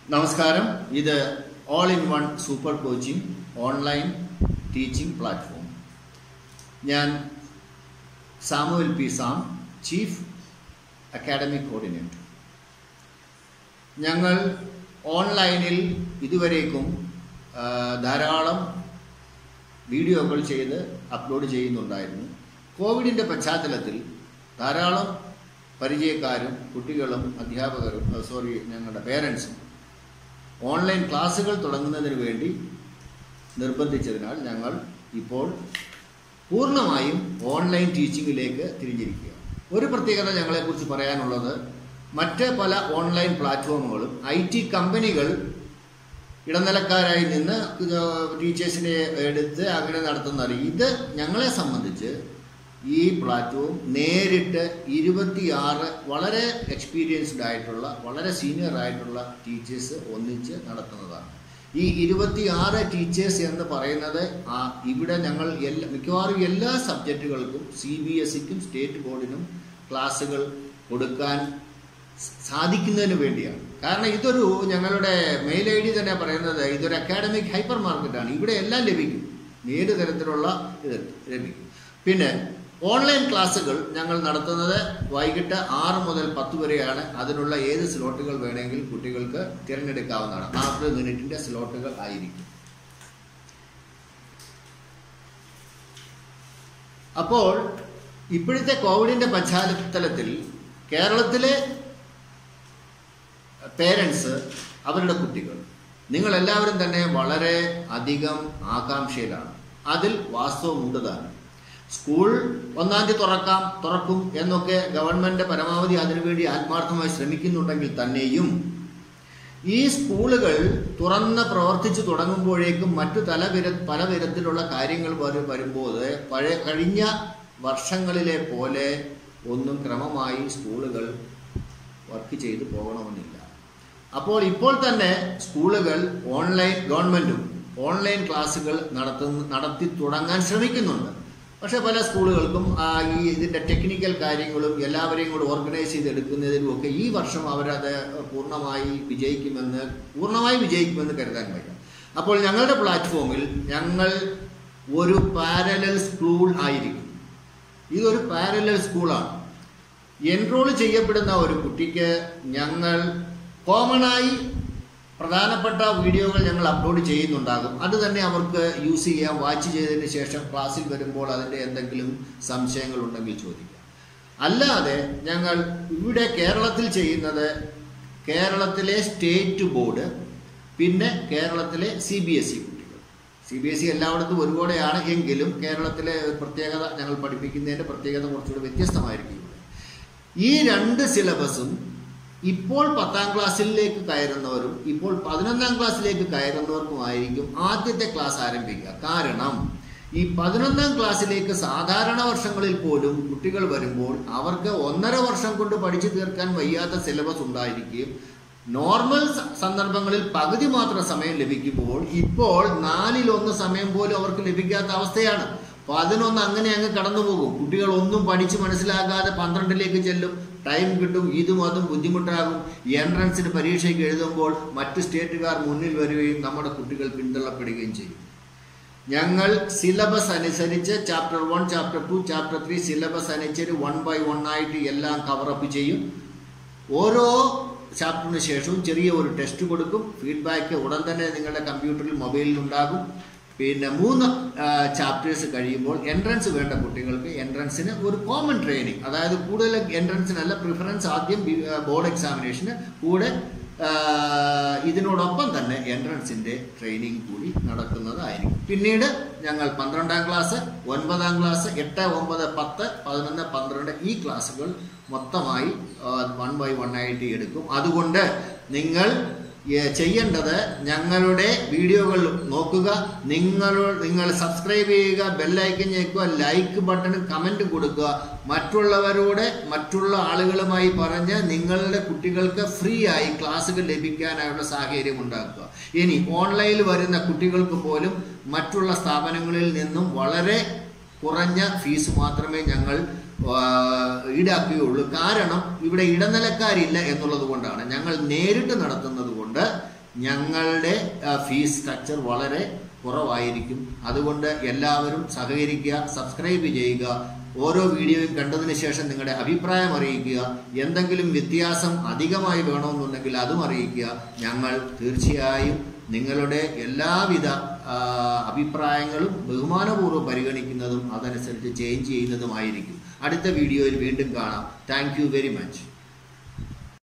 നമസ്കാരം ഇത് all in one super coaching online teaching platform ഞാൻ Samuel P Sam chief academic coordinator ഞങ്ങൾ ഓൺലൈനിൽ ഇതുവരേക്കും ആ, ധാരാളം വീഡിയോകൾ ചെയ്ത് അപ്ലോഡ് ചെയ്യുന്നുണ്ടായിരുന്നു കോവിഡിൻ്റെ പശ്ചാത്തലത്തിൽ ധാരാളം പരിചയക്കാരും കുട്ടികളും അധ്യാപകരും ആ, സോറി ഞങ്ങളുടെ പേരൻസും ഓൺലൈൻ ക്ലാസ്സുകൾ തുടങ്ങുന്നതിന് വേണ്ടി നിർബന്ധിച്ചതിനാൽ ഞങ്ങൾ ഇപ്പോൾ പൂർണ്ണമായും ഓൺലൈൻ ടീച്ചിങ്ങിലേക്ക് തിരിഞ്ഞിരിക്കുക ഒരു പ്രത്യേകത ഞങ്ങളെക്കുറിച്ച് പറയാനുള്ളത് മറ്റ് പല ഓൺലൈൻ പ്ലാറ്റ്ഫോമുകളും ഐ ടി കമ്പനികൾ ഇടനിലക്കാരായി നിന്ന് ഇത് ടീച്ചേഴ്സിനെ എടുത്ത് അങ്ങനെ നടത്തുന്നത് ഇത് ഞങ്ങളെ സംബന്ധിച്ച് ഈ പ്ലാറ്റ്ഫോം നേരിട്ട് ഇരുപത്തിയാറ് വളരെ എക്സ്പീരിയൻസ്ഡ് ആയിട്ടുള്ള വളരെ സീനിയർ ആയിട്ടുള്ള ടീച്ചേഴ്സ് ഒന്നിച്ച് നടത്തുന്നതാണ് ഈ ഇരുപത്തിയാറ് ടീച്ചേഴ്സ് എന്ന് പറയുന്നത് ആ ഇവിടെ ഞങ്ങൾ എല്ലാ മിക്കവാറും എല്ലാ സബ്ജക്റ്റുകൾക്കും സി ബി എസ് സിക്കും സ്റ്റേറ്റ് ബോർഡിനും ക്ലാസ്സുകൾ കൊടുക്കാൻ സാധിക്കുന്നതിന് വേണ്ടിയാണ് കാരണം ഇതൊരു ഞങ്ങളുടെ മെയിൽ ഐ ഡി തന്നെ പറയുന്നത് ഇതൊരു അക്കാഡമിക് ഹൈപ്പർ മാർക്കറ്റാണ് ഇവിടെ എല്ലാം ലഭിക്കും ഏത് തരത്തിലുള്ള ഇത് ലഭിക്കും പിന്നെ ഓൺലൈൻ ക്ലാസ്സുകൾ ഞങ്ങൾ നടത്തുന്നത് വൈകിട്ട് ആറ് മുതൽ പത്ത് വരെയാണ് അതിനുള്ള ഏത് സ്ലോട്ടുകൾ വേണമെങ്കിൽ കുട്ടികൾക്ക് തിരഞ്ഞെടുക്കാവുന്നതാണ് നാൽപ്പത് മിനിറ്റിന്റെ സ്ലോട്ടുകൾ ആയിരിക്കും അപ്പോൾ ഇപ്പോഴത്തെ കോവിഡിന്റെ പശ്ചാത്തലത്തിൽ കേരളത്തിലെ പേരൻസ് അവരുടെ കുട്ടികൾ നിങ്ങൾ എല്ലാവരും തന്നെ വളരെ അധികം ആകാംക്ഷയിലാണ് അതിൽ വാസ്തവമുണ്ട് താനും സ്കൂൾ ഒന്നാം തീയതി തുറക്കാം തുറക്കും എന്നൊക്കെ ഗവൺമെന്റ് പരമാവധി അതിനുവേണ്ടി ആത്മാർത്ഥമായി ശ്രമിക്കുന്നുണ്ടെങ്കിൽ തന്നെയും ഈ സ്കൂളുകൾ തുറന്ന് പ്രവർത്തിച്ചു തുടങ്ങുമ്പോഴേക്കും മറ്റു തല വിര പല വിധത്തിലുള്ള കാര്യങ്ങൾ വരു വരുമ്പോൾ പഴയ കഴിഞ്ഞ വർഷങ്ങളിലെ പോലെ ഒന്നും ക്രമമായി സ്കൂളുകൾ വർക്ക് ചെയ്തു പോകണമെന്നില്ല അപ്പോൾ ഇപ്പോൾ തന്നെ സ്കൂളുകൾ ഓൺലൈൻ ഗവൺമെൻറ്റും ഓൺലൈൻ ക്ലാസ്സുകൾ നടത്തുന്ന നടത്തി തുടങ്ങാൻ ശ്രമിക്കുന്നുണ്ട് പക്ഷേ പല സ്കൂളുകൾക്കും ആ, ഈ ഇതിൻ്റെ ടെക്നിക്കൽ കാര്യങ്ങളും എല്ലാവരെയും കൂടെ ഓർഗനൈസ് ചെയ്തെടുക്കുന്നതിനും ഒക്കെ ഈ വർഷം അവരത് പൂർണ്ണമായി വിജയിക്കുമെന്ന് പൂർണ്ണമായി വിജയിക്കുമെന്ന് കരുതാൻ വയ്യ അപ്പോൾ ഞങ്ങളുടെ പ്ലാറ്റ്ഫോമിൽ ഞങ്ങൾ ഒരു പാരലൽ സ്കൂൾ ആയിരിക്കും ഇതൊരു പാരലൽ സ്കൂളാണ് എൻറോൾ ചെയ്യപ്പെടുന്ന ഒരു കുട്ടിക്ക് ഞങ്ങൾ കോമണായി പ്രധാനപ്പെട്ട വീഡിയോകൾ ഞങ്ങൾ അപ്ലോഡ് ചെയ്യുന്നുണ്ടാകും അത് തന്നെ അവർക്ക് യൂസ് ചെയ്യാം വാച്ച് ചെയ്തതിന് ശേഷം ക്ലാസ്സിൽ വരുമ്പോൾ അതിൻ്റെ എന്തെങ്കിലും സംശയങ്ങൾ ഉണ്ടെങ്കിൽ ചോദിക്കാം അല്ലാതെ ഞങ്ങൾ ഇവിടെ കേരളത്തിൽ ചെയ്യുന്നത് കേരളത്തിലെ സ്റ്റേറ്റ് ബോർഡ് പിന്നെ കേരളത്തിലെ സി ബി എസ് ഇ കുട്ടികൾ സി ബി എസ് ഇ എല്ലായിടത്തും ഒരുപോലെയാണ് എങ്കിലും കേരളത്തിലെ പ്രത്യേകത ഞങ്ങൾ പഠിപ്പിക്കുന്നതിൻ്റെ പ്രത്യേകത കുറച്ചുകൂടി വ്യത്യസ്തമായിരിക്കും ഇവിടെ ഈ രണ്ട് സിലബസും ഇപ്പോൾ പത്താം ക്ലാസ്സിലേക്ക് കയറുന്നവരും ഇപ്പോൾ പതിനൊന്നാം ക്ലാസ്സിലേക്ക് കയറുന്നവർക്കുമായിരിക്കും ആദ്യത്തെ ക്ലാസ് ആരംഭിക്കുക കാരണം ഈ പതിനൊന്നാം ക്ലാസ്സിലേക്ക് സാധാരണ വർഷങ്ങളിൽ പോലും കുട്ടികൾ വരുമ്പോൾ അവർക്ക് ഒന്നര വർഷം കൊണ്ട് പഠിച്ചു തീർക്കാൻ വയ്യാത്ത സിലബസ് ഉണ്ടായിരിക്കുകയും നോർമൽ സ- സന്ദർഭങ്ങളിൽ പകുതി മാത്രം സമയം ലഭിക്കുമ്പോൾ ഇപ്പോൾ നാലിലൊന്ന് സമയം പോലും അവർക്ക് ലഭിക്കാത്ത അവസ്ഥയാണ് പതിനൊന്ന് അങ്ങനെ അങ്ങ് കടന്നു പോകും കുട്ടികൾ ഒന്നും പഠിച്ച് മനസ്സിലാക്കാതെ പന്ത്രണ്ടിലേക്ക് ചെല്ലും ടൈം കിട്ടും ഇതും അതും ബുദ്ധിമുട്ടാകും എൻട്രൻസിന് പരീക്ഷയ്ക്ക് എഴുതുമ്പോൾ മറ്റു സ്റ്റേറ്റുകാർ മുന്നിൽ വരികയും നമ്മുടെ കുട്ടികൾ പിന്തള്ളപ്പെടുകയും ചെയ്യും ഞങ്ങൾ സിലബസ് അനുസരിച്ച് chapter one chapter two chapter three syllabus അനുസരിച്ച് വൺ ബൈ വൺ ആയിട്ട് എല്ലാം കവറപ്പ് ചെയ്യും ഓരോ ചാപ്റ്ററിന് ശേഷവും ചെറിയ ഒരു ടെസ്റ്റ് കൊടുക്കും ഫീഡ്ബാക്ക് ഉടൻ തന്നെ നിങ്ങളുടെ കമ്പ്യൂട്ടറിൽ മൊബൈലിൽ ഉണ്ടാകും പിന്നെ മൂന്ന് ചാപ്റ്റേഴ്സ് കഴിയുമ്പോൾ എൻട്രൻസ് വേണ്ട കുട്ടികൾക്ക് എൻട്രൻസിന് ഒരു കോമൺ ട്രെയിനിങ് അതായത് കൂടുതൽ എൻട്രൻസിനല്ല പ്രിഫറൻസ് ആദ്യം ബോർഡ് എക്സാമിനേഷന് കൂടെ ആ, ഇതിനോടൊപ്പം തന്നെ എൻട്രൻസിൻ്റെ ട്രെയിനിങ് കൂടി നടക്കുന്നതായിരിക്കും പിന്നീട് ഞങ്ങൾ പന്ത്രണ്ടാം ക്ലാസ് ഒൻപതാം ക്ലാസ് എട്ട് ഒമ്പത് പത്ത് പതിനൊന്ന് പന്ത്രണ്ട് ഈ ക്ലാസ്സുകൾ മൊത്തമായി വൺ ബൈ വൺ ആയിട്ട് എടുക്കും അതുകൊണ്ട് നിങ്ങൾ ഏ, ചെയ്യേണ്ടത് ഞങ്ങളുടെ വീഡിയോകൾ നോക്കുക നിങ്ങൾ നിങ്ങൾ സബ്സ്ക്രൈബ് ചെയ്യുക ബെല്ലൈക്കൻ ഞെക്കുക ലൈക്ക് ബട്ടൺ കമൻറ്റ് കൊടുക്കുക മറ്റുള്ളവരോട് മറ്റുള്ള ആളുകളുമായി പറഞ്ഞ് നിങ്ങളുടെ കുട്ടികൾക്ക് ഫ്രീ ആയി ക്ലാസ്സുകൾ ലഭിക്കാനായുള്ള സാഹചര്യം ഉണ്ടാക്കുക ഇനി ഓൺലൈനിൽ വരുന്ന കുട്ടികൾക്ക് പോലും മറ്റുള്ള സ്ഥാപനങ്ങളിൽ നിന്നും വളരെ കുറഞ്ഞ ഫീസ് മാത്രമേ ഞങ്ങൾ ആ, ഈടാക്കുകയുള്ളൂ കാരണം ഇവിടെ ഇടനിലക്കാരില്ല എന്നുള്ളത് കൊണ്ടാണ് ഞങ്ങൾ നേരിട്ട് നടത്തുന്നത് കൊണ്ട് ഞങ്ങളുടെ ഫീസ് സ്ട്രക്ചർ വളരെ കുറവായിരിക്കും അതുകൊണ്ട് എല്ലാവരും സഹകരിക്കുക സബ്സ്ക്രൈബ് ചെയ്യുക ഓരോ വീഡിയോയും കണ്ടതിന് ശേഷം നിങ്ങളുടെ അഭിപ്രായം അറിയിക്കുക എന്തെങ്കിലും വ്യത്യാസം അധികമായി വേണമെന്നുണ്ടെങ്കിൽ അതും അറിയിക്കുക ഞങ്ങൾ തീർച്ചയായും നിങ്ങളുടെ എല്ലാവിധ ആ, അഭിപ്രായങ്ങളും ബഹുമാനപൂർവ്വം പരിഗണിക്കുന്നതും അതനുസരിച്ച് ചേഞ്ച് ചെയ്യുന്നതുമായിരിക്കും അടുത്ത വീഡിയോയിൽ വീണ്ടും കാണാം താങ്ക് വെരി മച്ച്